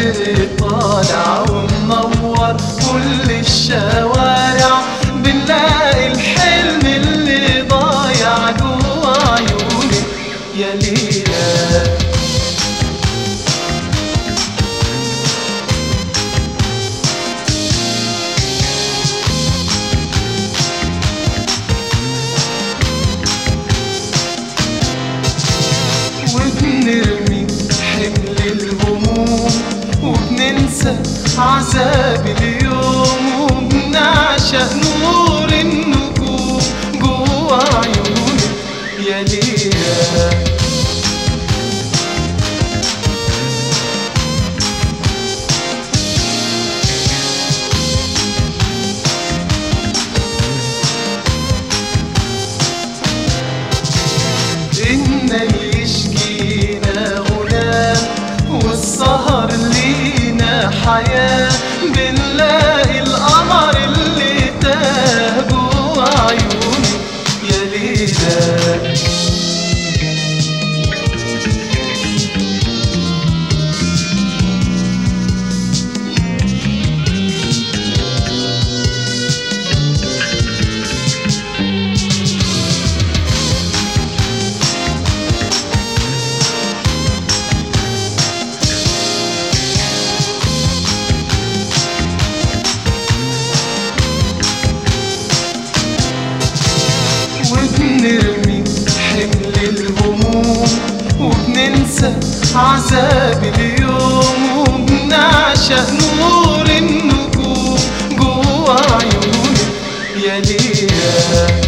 البدر طالع ومنور كل الشوارع بنلاقي الحلم اللي ضايع جوا عيونك يا ليلى وبنرمي حمل الهموم وبننسى عذاب اليوم وبنعشق نور النجوم جوا عيونك يا ليلى إن يشكينا غنام والسهر لينا حياة بنلاقي القمر اللي تاه جوا عيونك يا ليلى وبنرمي حمل الهموم وبننسى عذاب اليوم وبنعشق نور النجوم جوا عيونك يا ليلى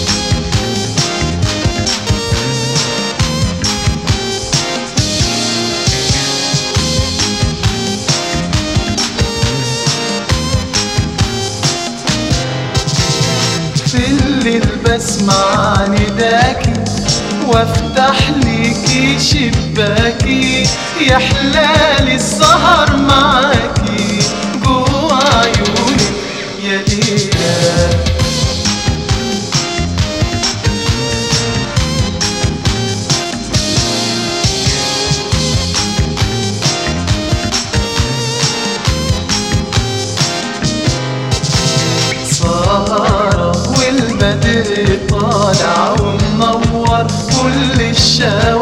في الليل بسمع نداكي وافتح ليكي شباكي يا حلال السهر معاكي جوا عيونك يا ليلى سهرة والبدر طالع ومنور كل الشوارع